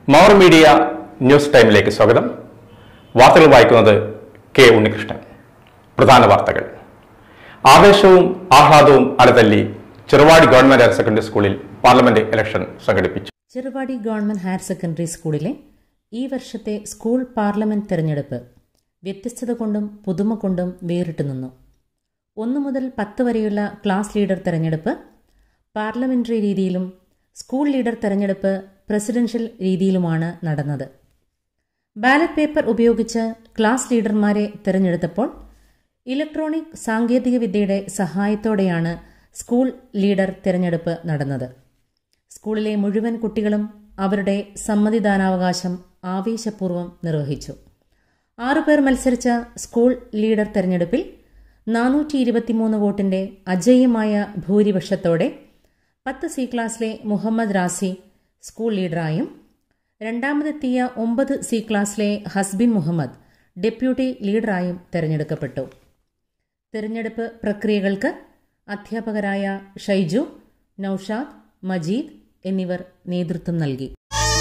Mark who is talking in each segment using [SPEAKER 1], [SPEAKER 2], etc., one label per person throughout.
[SPEAKER 1] മവർ media news ടൈമിലേക്ക് സ്വാഗതം വാർത്തകൾ വായിക്കുന്നത് കെ ഉണ്ണികൃഷ്ണൻ പ്രധാന വാർത്തകൾ ആവേശവും ആഹ്ലാദവും അലതല്ലി ചെറുവാടി ഗവൺമെന്റ് ഹയർ സെക്കൻഡറി സ്കൂളിൽ പാർലമെന്റ് ഇലക്ഷൻ സംഘടിപ്പിച്ചു
[SPEAKER 2] ചെറുവാടി ഗവൺമെന്റ് ഹയർ സെക്കൻഡറി സ്കൂളിലെ ഈ വർഷത്തെ സ്കൂൾ പാർലമെന്റ് തെരഞ്ഞെടുപ്പ് വ്യത്യസ്തത കൊണ്ടും പുതുമ കൊണ്ടും വേറിട്ടു നിന്നു ഒന്നു മുതൽ പത്ത് വരെയുള്ള ക്ലാസ് ലീഡർ തെരഞ്ഞെടുപ്പ് പാർലമെന്ററി രീതിയിലും സ്കൂൾ ലീഡർ തെരഞ്ഞെടുപ്പ് പ്രസിഡൻഷ്യൽ രീതിയിലുമാണ് നടന്നത് ബാലറ്റ് പേപ്പർ ഉപയോഗിച്ച് ക്ലാസ് ലീഡർമാരെ തെരഞ്ഞെടുത്തപ്പോൾ ഇലക്ട്രോണിക് സാങ്കേതികവിദ്യയുടെ സഹായത്തോടെയാണ് സ്കൂൾ ലീഡർ തെരഞ്ഞെടുപ്പ് നടന്നത് സ്കൂളിലെ മുഴുവൻ കുട്ടികളും അവരുടെ സമ്മതിദാനാവകാശം ആവേശപൂർവ്വം നിർവഹിച്ചു ആറുപേർ മത്സരിച്ച സ്കൂൾ ലീഡർ തെരഞ്ഞെടുപ്പിൽ നാനൂറ്റി ഇരുപത്തിമൂന്ന് വോട്ടിന്റെ അജയ്യമായ ഭൂരിപക്ഷത്തോടെ പത്ത് സി ക്ലാസ്സിലെ മുഹമ്മദ് റാസി സ്കൂൾ ലീഡറായും രണ്ടാമതെത്തിയ ഒമ്പത് സി ക്ലാസ്സിലെ ഹസ്ബിൻ മുഹമ്മദ് ഡെപ്യൂട്ടി ലീഡറായും തെരഞ്ഞെടുക്കപ്പെട്ടു തെരഞ്ഞെടുപ്പ് പ്രക്രിയകൾക്ക് അധ്യാപകരായ ഷൈജു നൌഷാദ് മജീദ് എന്നിവർ നേതൃത്വം നൽകി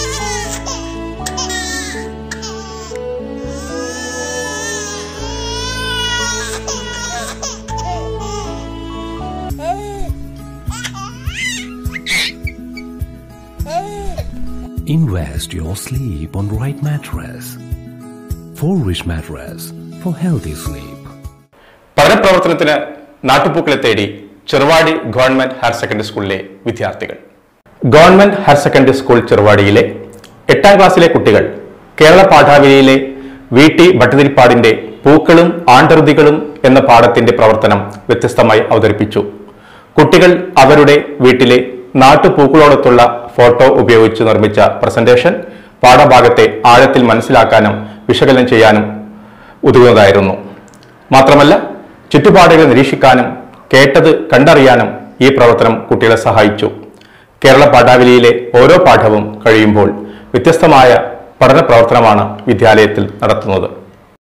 [SPEAKER 3] Invest your sleep on right mattress. For rich mattress for healthy sleep.
[SPEAKER 1] പഠനപ്രവർത്തനത്തിന് നാട്ടുപൂക്കളെ തേടി ചെറുവാടി ഗവൺമെന്റ് ഹയർ സെക്കൻഡറി സ്കൂളിലെ വിദ്യാർത്ഥികൾ ഗവൺമെന്റ് ഹയർ സെക്കൻഡറി സ്കൂൾ ചെറുവാടിയിലെ എട്ടാം ക്ലാസ്സിലെ കുട്ടികൾ കേരള പാഠാവലിയിലെ വി ടി ഭട്ടതിരിപ്പാടിന്റെ പൂക്കളും ആണ്ടറുതികളും എന്ന പാഠത്തിന്റെ പ്രവർത്തനം വ്യത്യസ്തമായി അവതരിപ്പിച്ചു കുട്ടികൾ അവരുടെ വീട്ടിലെ നാട്ടുപൂക്കളോടൊത്തുള്ള ഫോട്ടോ ഉപയോഗിച്ച് നിർമ്മിച്ച പ്രസന്റേഷൻ പാഠഭാഗത്തെ ആഴത്തിൽ മനസ്സിലാക്കാനും വിശകലനം ചെയ്യാനും ഉതകുന്നതായിരുന്നു മാത്രമല്ല ചുറ്റുപാടുകൾ നിരീക്ഷിക്കാനും കേട്ടത് കണ്ടറിയാനും ഈ പ്രവർത്തനം കുട്ടികളെ സഹായിച്ചു കേരള പാഠാവലിയിലെ ഓരോ പാഠവും കഴിയുമ്പോൾ വ്യത്യസ്തമായ പഠന പ്രവർത്തനമാണ് വിദ്യാലയത്തിൽ നടത്തുന്നത്